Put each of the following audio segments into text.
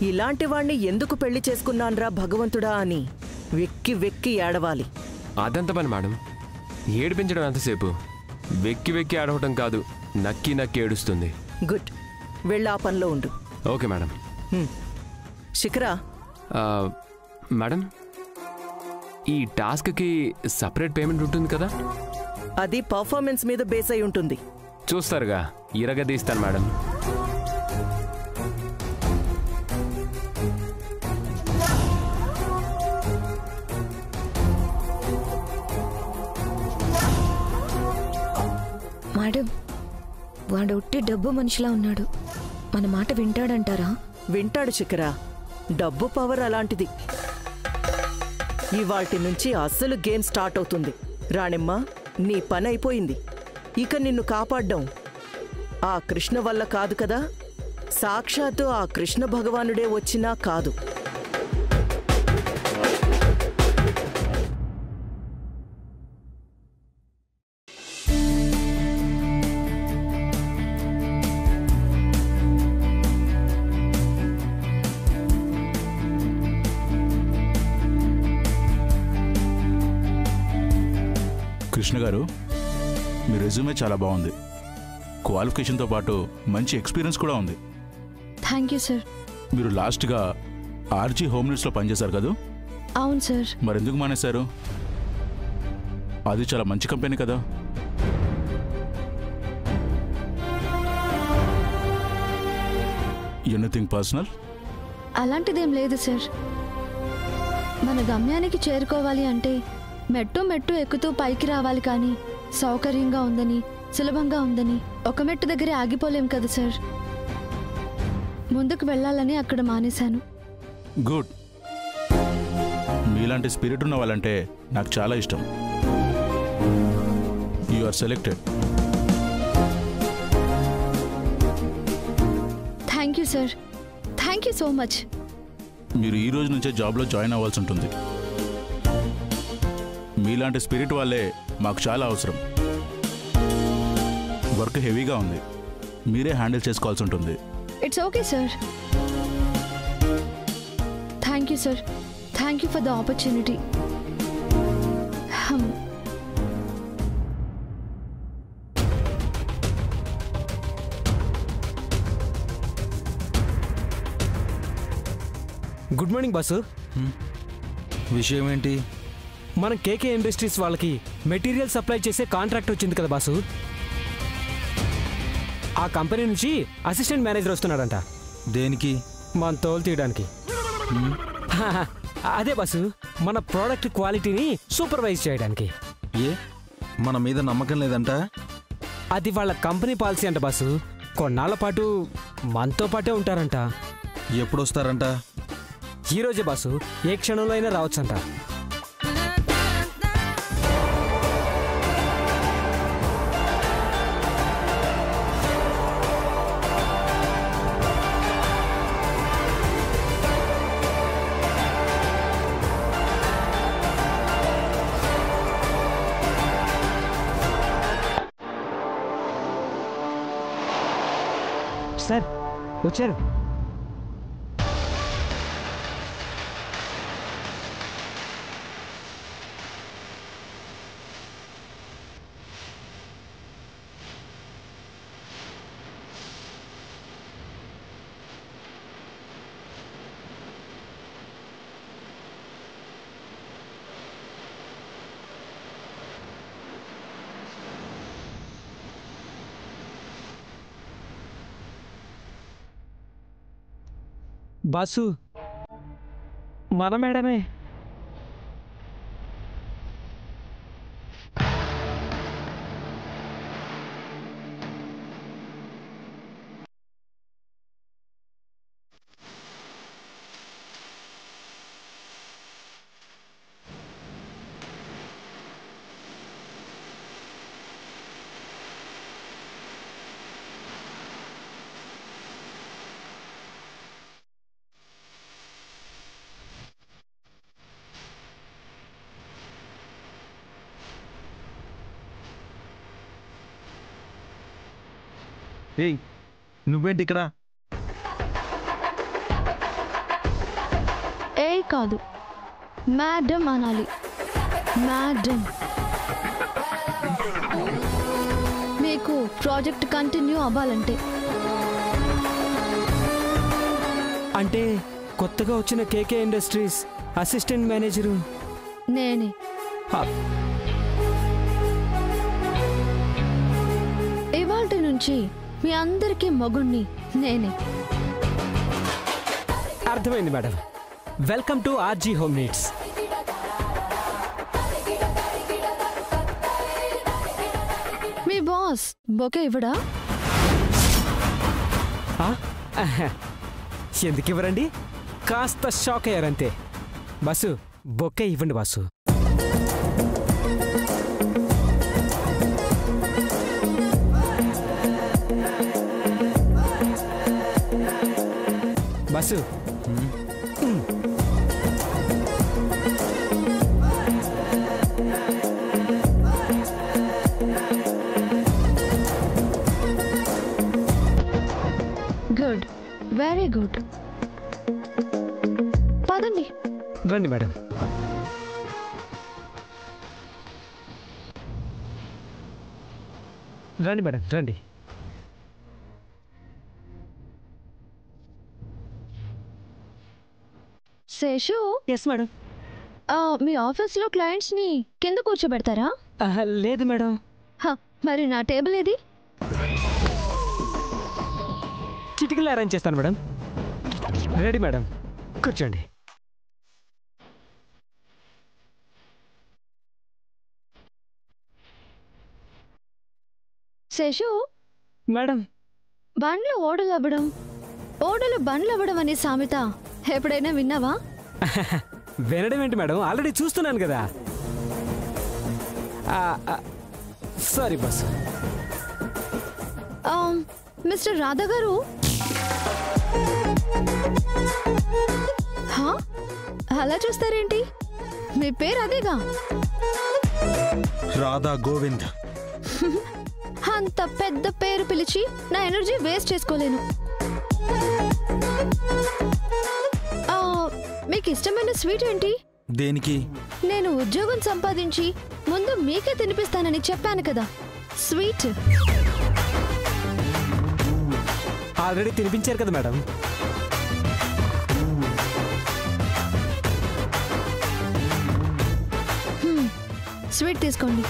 ఇలాంటి వాణ్ణి ఎందుకు పెళ్లి చేసుకున్నాన్రా భగవంతుడా అని వెక్కి వెక్కి ఏడవాలి అదంత పని మేడం ఏడిపించడం ఎంతసేపు వెక్కి వెక్కి ఆడవటం కాదు నక్కి నక్కి ఏడుస్తుంది గుడ్ వెళ్ళి ఆ పనిలో ఉండు ఓకే మేడం హ్మ్. శిఖరా ఆ, మేడం ఈ టాస్క్కి సపరేట్ పేమెంట్ ఉంటుంది కదా అది పర్ఫార్మెన్స్ మీద బేస్ అయి ఉంటుంది చూస్తారుగా ఇరగదీస్తాను మేడం మేడం వాడు ఒట్టి డబ్బు మనిషిలా ఉన్నాడు మన మాట వింటాడంటారా వింటాడు శిఖరా డబ్బు పవర్ అలాంటిది ఇవాల్టి నుంచి అస్సలు గేమ్ స్టార్ట్ అవుతుంది రాణిమ్మ నీ పని అయిపోయింది ఇక నిన్ను కాపాడ్డం ఆ కృష్ణ వల్ల కాదు కదా సాక్షాత్తు ఆ కృష్ణ భగవానుడే వచ్చినా కాదు కృష్ణ గారు మీ రెజ్యూమే చాలా బాగుంది క్వాలిఫికేషన్తో పాటు మంచి ఎక్స్పీరియన్స్ కూడా ఉంది థ్యాంక్ యూ సార్ మీరు లాస్ట్గా ఆర్జీ హోమ్ నీడ్స్లో పనిచేశారు కదా అవును సార్ మరెందుకు మానేశారు అది చాలా మంచి కంపెనీ కదా ఎనీథింగ్ పర్సనల్ అలాంటిదేం లేదు సార్ మన గమ్యానికి చేరుకోవాలి అంటే మెట్టు మెట్టు ఎక్కుతూ పైకి రావాలి కానీ సౌకర్యంగా ఉందని సులభంగా ఉందని ఒక మెట్టు దగ్గరే ఆగిపోలేం కదా సార్ ముందుకు వెళ్ళాలని అక్కడ మానేశాను గుడ్ మీలాంటి స్పిరిట్ ఉన్న వాళ్ళంటే నాకు చాలా ఇష్టం you are selected thank you sir thank you so much మీరు ఈ రోజు నుంచే జాబ్లో జాయిన్ అవ్వాల్సి ఉంటుంది మీలాంటి స్పిరిట్ వాళ్ళే మాకు చాలా అవసరం వర్క్ హెవీగా ఉంది మీరే హ్యాండిల్ చేసుకోవాల్సి ఉంటుంది it's okay sir thank you sir thank you for the opportunity good morning boss విషయం ఏంటి మనం కేకే ఇండస్ట్రీస్ వాళ్ళకి మెటీరియల్ సప్లై చేసే కాంట్రాక్ట్ వచ్చింది కదా బాసు ఆ కంపెనీ నుంచి అసిస్టెంట్ మేనేజర్ వస్తున్నాడంట దేనికి మన తోలు తీయడానికి హాహా, అదే బాసు మన ప్రోడక్ట్ క్వాలిటీని సూపర్వైజ్ చేయడానికి ఏ మన మీద నమ్మకం లేదంట అది వాళ్ళ కంపెనీ పాలసీ అంట బాసు కొన్నాళ్ళ పాటు మనతో పాటే ఉంటారంట ఎప్పుడు వస్తారంట ఈ రోజే బాసు ఏ క్షణంలో అయినా రావచ్చంట సార్ వచ్చారు బాసు మన మేడమే ఏయ్ నువ్వేంటి ఇక్కడ కాదు మేడం అనాలి మేడం మీకు ప్రాజెక్ట్ కంటిన్యూ అవ్వాలంటే అంటే కొత్తగా వచ్చిన కేకే ఇండస్ట్రీస్ అసిస్టెంట్ మేనేజరు నేనే హ, ఇవాల్టి నుంచి మీ అందరికీ మొగుణ్ణి నేనే అర్థమైంది madam welcome to R G home needs మీ బాస్ బొకే ఇవ్వడా ఆ? ఆహా. ఎందుకు ఇవ్వరండి కాస్త షాక్ అయ్యారంతే బస్సు బొక్కే ఇవ్వండి బాసు బస్సు గుడ్ వెరీ గుడ్ పదండి రండి మేడం రండి మేడం రండి శేషు ఎస్ మేడం ఆ, మీ ఆఫీస్లో క్లయింట్స్ని కింద కూర్చోబెడతారా లేదు మేడం హ, మరి నా టేబుల్ ఏది చిటికలు అరేంజ్ చేస్తాను మేడం రెడీ మేడం కూర్చోండి శేషు మేడం బండ్లు ఓడలు అవ్వడం ఓడలు బండ్లు అవ్వడం అనే సామెత ఎప్పుడైనా విన్నావా వినడం ఏంటి మేడం ఆల్రెడీ చూస్తున్నాను కదా సారీ బస్ ఆ, మిస్టర్ రాధా గారు హా? అలా చూస్తారేంటి మీ పేరు అదేగా రాధా గోవింద్ అంత పెద్ద పేరు పిలిచి నా ఎనర్జీ వేస్ట్ చేసుకోలేను ఆ, మీకు ఇష్టమైన స్వీట్ ఏంటి దేనికి నేను ఉద్యోగం సంపాదించి ముందు మీకే తినిపిస్తానని చెప్పాను కదా స్వీట్ ఆల్రెడీ తినిపించారు కదా మేడం స్వీట్ తీసుకోండి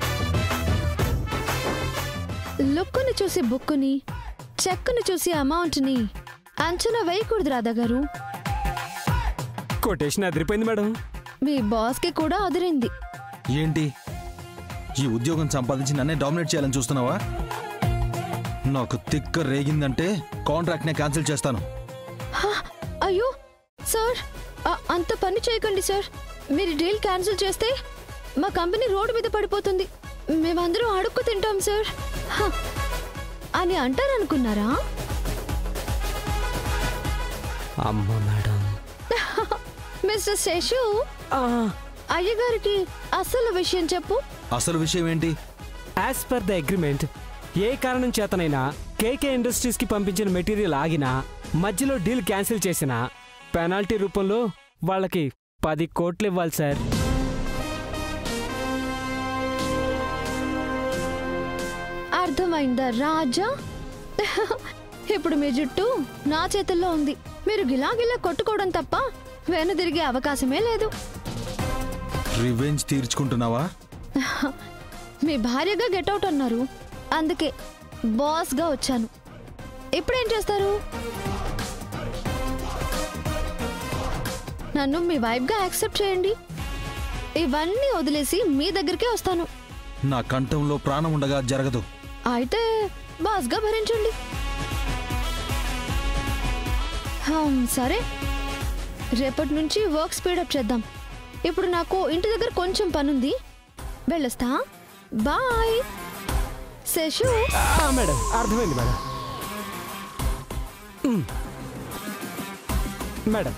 లుక్కుని చూసి బుక్కుని చెక్కుని చూసి అమౌంట్ని అంచనా వేయకూడదు రాధా గారు కొటేషన్ అదిరిపోయింది మేడం మీ బాస్కి కూడా అదిరింది ఏంటి ఈ ఉద్యోగం సంపాదించి నన్నే డామినేట్ చేయాలని చూస్తున్నావా నాకు తిక్క రేగిందంటే కాంట్రాక్ట్నే క్యాన్సిల్ చేస్తాను హ! అయ్యో సార్ అ- అంత పని చేయకండి సార్ మీరు డీల్ క్యాన్సిల్ చేస్తే మా కంపెనీ రోడ్డు మీద పడిపోతుంది మేమందరం అడుక్కు తింటాం సార్ హ! అని అంటారనుకున్నారా అమ్మో మేడం మిస్టర్ శేషు అయ్యగారికి అసలు విషయం చెప్పు అసలు విషయం ఏంటి యాజ్ పర్ ద అగ్రిమెంట్ ఏ కారణం చేతనైనా కేకే ఇండస్ట్రీస్కి పంపించిన మెటీరియల్ ఆగినా మధ్యలో డీల్ క్యాన్సిల్ చేసినా పెనాల్టీ రూపంలో వాళ్ళకి పది కోట్లు ఇవ్వాలి సార్ అర్థమైందా రాజా ఇప్పుడు మీ జుట్టు నా చేతుల్లో ఉంది మీరు గిలాగిలా కొట్టుకోవడం తప్ప వెనుదిరిగే అవకాశమే లేదు రివెంజ్ తీర్చుకుంటున్నావా మీ భార్యగా గెట్అవుట్ అన్నారు అందుకే బాస్గా వచ్చాను ఇప్పుడేం చేస్తారు నన్ను మీ వైఫ్గా యాక్సెప్ట్ చేయండి ఇవన్నీ వదిలేసి మీ దగ్గరికే వస్తాను నా కంఠంలో ప్రాణం ఉండగా జరగదు అయితే బాస్గా భరించండి హమ్, సరే రేపటి నుంచి వర్క్ స్పీడప్ చేద్దాం ఇప్పుడు నాకు ఇంటి దగ్గర కొంచెం పనుంది వెళ్ళొస్తా బాయ్ శశు ఆ, మేడం అర్థమైంది మేడం మ్. Madam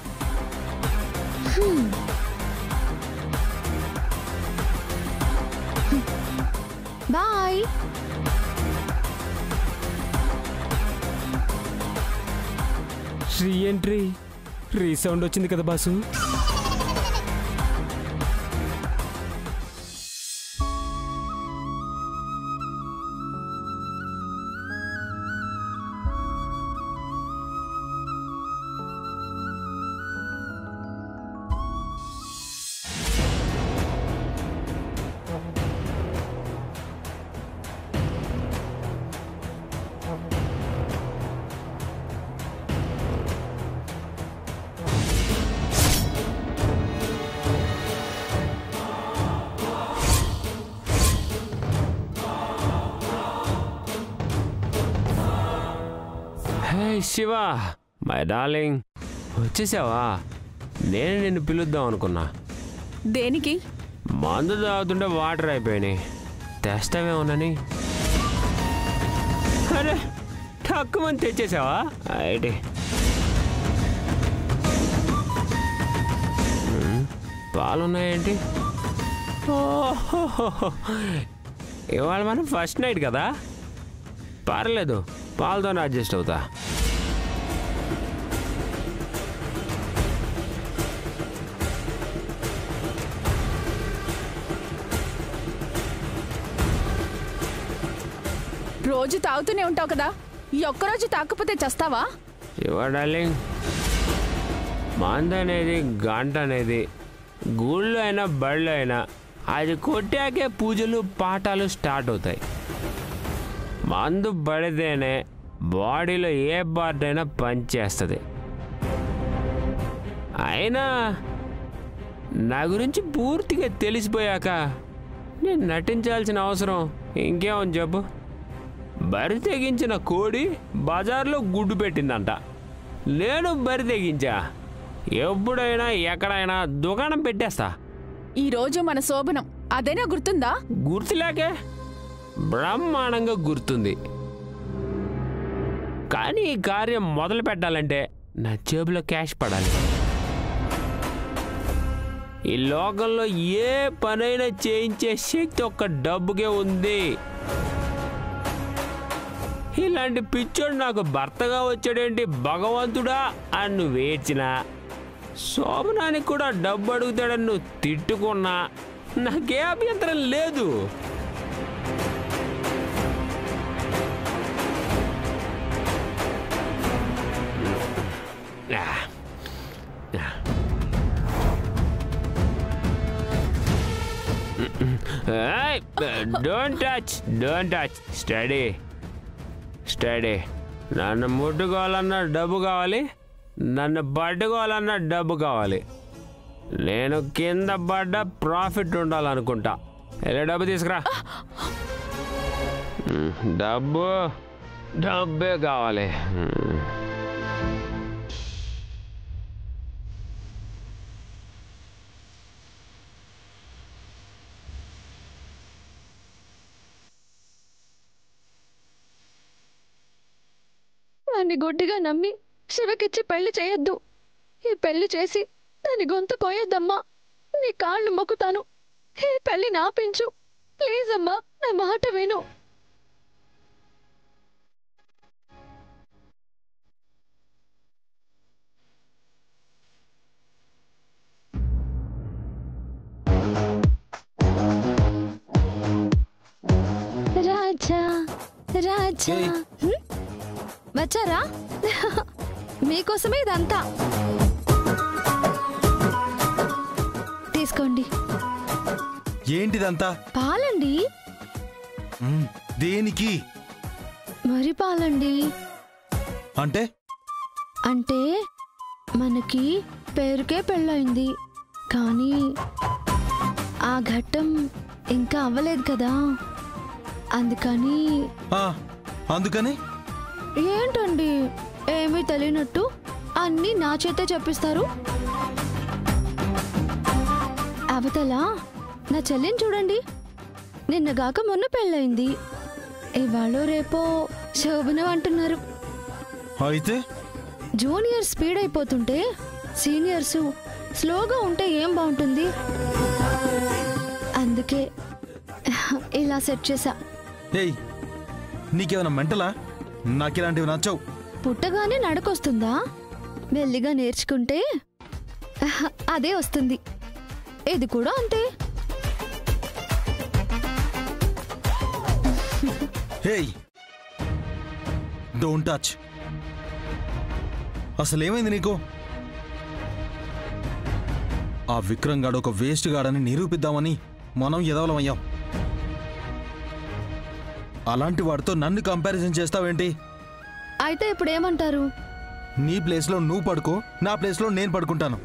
bye re entry resound వచ్చింది కదా boss hi Shiva my darling వచ్చేసావా నేను నిన్ను పిలుద్దాం అనుకున్నా దేనికి మందు తాగుతుంటే వాటర్ అయిపోయినాయి తెస్తావేమోనని అరే తక్కువ మంది తెచ్చేసావా అయితే పాలున్నాయేంటి ఓహోహోహో. ఇవాళ మనం ఫస్ట్ నైట్ కదా పర్లేదు పాలతోనే అడ్జస్ట్ అవుతా రోజు తాగుతూనే ఉంటావు కదా ఈ ఒక్కరోజు తాకపోతే చస్తావా శివ డార్లింగ్ మంద అనేది గంట అనేది గుళ్ళు అయినా బళ్ళు అయినా అది కొట్టాకే పూజలు పాఠాలు స్టార్ట్ అవుతాయి మందు పడితేనే బాడీలో ఏ పార్ట్ అయినా పనిచేస్తుంది అయినా నా గురించి పూర్తిగా తెలిసిపోయాక నేను నటించాల్సిన అవసరం ఇంకేమని చెప్పు బరి తెగించిన కోడి బజార్లో గుడ్డు పెట్టిందంట నేను బరి తెగించా ఎప్పుడైనా ఎక్కడైనా దుకాణం పెట్టేస్తా ఈ రోజు మన శోభనం అదైనా గుర్తుందా గుర్తులేకే బ్రహ్మాండంగా గుర్తుంది కానీ ఈ కార్యం మొదలు పెట్టాలంటే నా జేబులో క్యాష్ పడాలి ఈ లోకంలో ఏ పనైనా చేయించే శక్తి ఒక్క డబ్బుకే ఉంది ఇలాంటి పిచ్చోడు నాకు భర్తగా వచ్చాడేంటి భగవంతుడా అని నువ్వు ఏడ్చినా శోభనానికి కూడా డబ్బు అడుగుతాడని నువ్వు తిట్టుకున్నా నాకే అభ్యంతరం లేదు don't touch don't touch study study నన్ను ముట్టుకోవాలన్నా డబ్బు కావాలి నన్ను పట్టుకోవాలన్నా డబ్బు కావాలి నేను కింద పడ్డ ప్రాఫిట్ ఉండాలనుకుంటా ఎలా డబ్బు తీసుకురా మ్, డబ్బు డబ్బే కావాలి మ్. వాడిని గుడ్డిగా నమ్మి శివకిచ్చి పెళ్లి చేయొద్దు ఈ పెళ్లి చేసి దాని గొంతు కోయొద్దమ్మా నీ కాళ్ళు మొక్కుతాను ఈ పెళ్లి నాపించు ప్లీజ్ అమ్మా నా మాట విను రాజా రాజా ఏయ్. హ్మ్? వచ్చారా మీకోసమే ఇదంతా తీసుకోండి ఏంటిదంతా పాలండి మ్, దేనికి మరి పాలండి అంటే అంటే మనకి పేరుకే పెళ్ళయింది కానీ ఆ ఘట్టం ఇంకా అవ్వలేదు కదా అందుకని ఆ, అందుకని ఏంటండి ఏమీ తెలియనట్టు అన్నీ నా చేతే చెప్పిస్తారు అవతల నా చెల్లిని చూడండి నిన్నగాక మొన్న పెళ్ళయింది ఇవాళ రేపో శోభనం అంటున్నారు అయితే జూనియర్ స్పీడ్ అయిపోతుంటే సీనియర్స్ స్లోగా ఉంటే ఏం బాగుంటుంది అందుకే ఇలా సెట్ చేసా ఏయ్ నీకేమైనా మెంటలా నాకు ఇలాంటివి నచ్చవు పుట్టగానే నడకొస్తుందా మెల్లిగా నేర్చుకుంటే అదే వస్తుంది ఇది కూడా అంతే హేయ్ డోంట్ టచ్ అసలు ఏమైంది నీకు ఆ విక్రమ్ గాడు ఒక వేస్ట్ గాడని నిరూపిద్దామని మనం ఎదవలమయ్యాం అలాంటి వాడితో నన్ను కంపారిజన్ చేస్తావేంటి అయితే ఇప్పుడు ఏమంటారు నీ ప్లేస్లో నువ్వు పడుకో నా ప్లేస్లో నేను పడుకుంటాను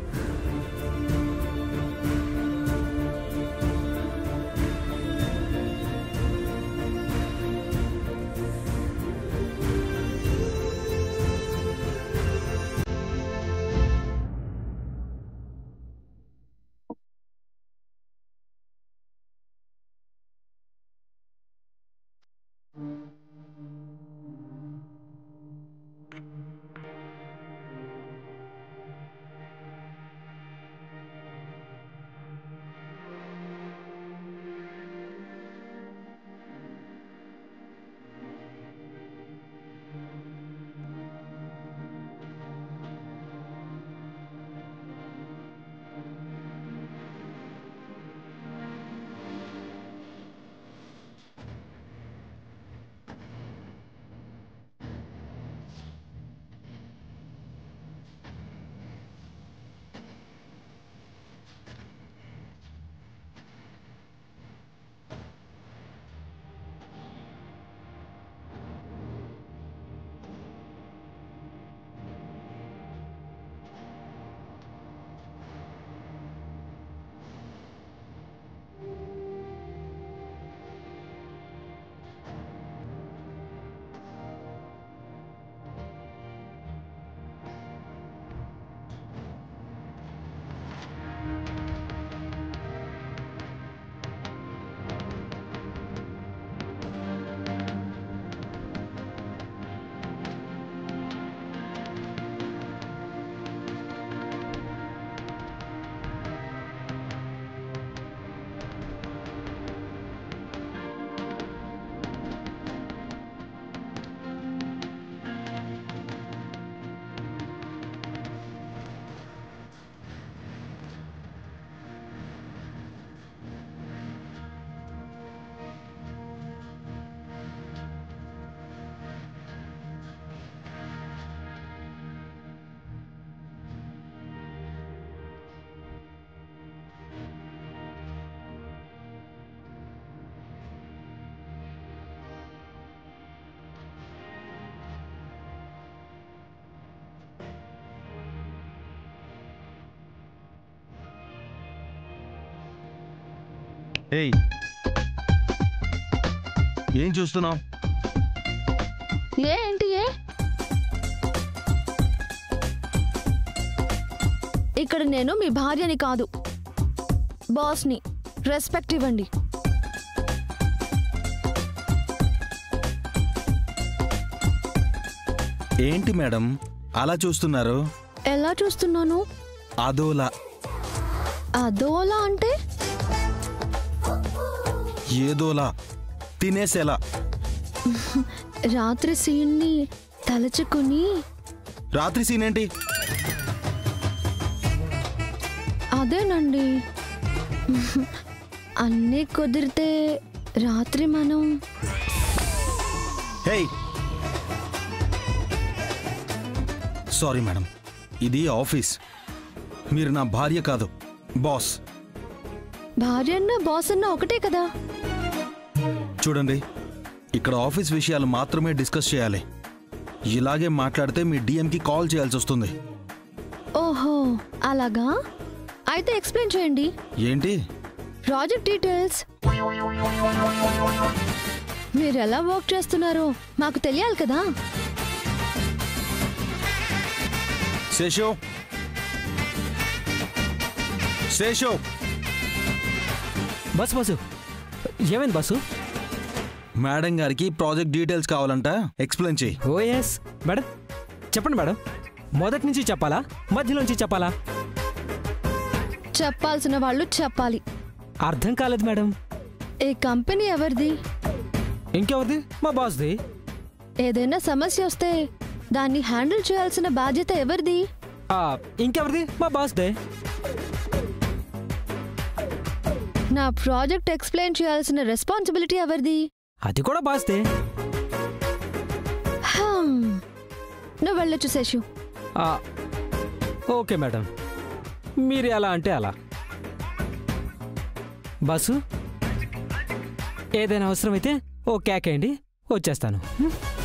ఏయ్ ఏం చూస్తున్నావు ఏ ఏంటి ఏ ఇక్కడ నేను మీ భార్యని కాదు బాస్ని రెస్పెక్ట్ ఇవ్వండి ఏంటి మేడం అలా చూస్తున్నారు ఎలా చూస్తున్నాను అదోలా అదోలా అంటే ఏదోలా తినేసేలా రాత్రి సీన్ని తలుచుకుని రాత్రి సీన్ ఏంటి అదేనండి అన్నీ కుదిరితే రాత్రి మనం హేయ్ సారీ మేడం ఇది ఆఫీస్ మీరు నా భార్య కాదు బాస్ భార్య అన్న బాస్ అన్న ఒకటే కదా చూడండి ఇక్కడ ఆఫీస్ విషయాలు మాత్రమే డిస్కస్ చేయాలి ఇలాగే మాట్లాడితే మీ డిఎంకి కాల్ చేయాల్సి వస్తుంది ఓహో అలాగా అయితే ఎక్స్ప్లెయిన్ చేయండి ఏంటి ప్రాజెక్ట్ డీటెయిల్స్ మీరు ఎలా వర్క్ చేస్తున్నారో మాకు తెలియాలి కదా శేషు శేషు బస్సు బస్సు ఏమైంది బస్సు మేడం గారికి ప్రాజెక్ట్ డీటెయిల్స్ కావాలంట ఎక్స్ప్లెయిన్ చేయి ఓ ఎస్ మేడం చెప్పండి మేడం మొదటి నుంచి చెప్పాలా మధ్యలోంచి చెప్పాలా చెప్పాల్సిన వాళ్ళు చెప్పాలి అర్థం కాలేదు మేడం ఈ కంపెనీ ఎవరిది ఇంకెవరిది మా బాస్ది ఏదైనా సమస్య వస్తే దాన్ని హ్యాండిల్ చేయాల్సిన బాధ్యత ఎవరిది ఆ, ఇంకెవరిది మా బాస్దే నా ప్రాజెక్ట్ ఎక్స్ప్లెయిన్ చేయాల్సిన రెస్పాన్సిబిలిటీ ఎవరిది అది కూడా బాస్దే హమ్. నువ్వు వెళ్ళొచ్చు శేషు ఆ, ఓకే మేడం మీరు ఎలా అంటే అలా బస్సు ఏదైనా అవసరమైతే ఓ కేకేయండి వచ్చేస్తాను హ్మ్?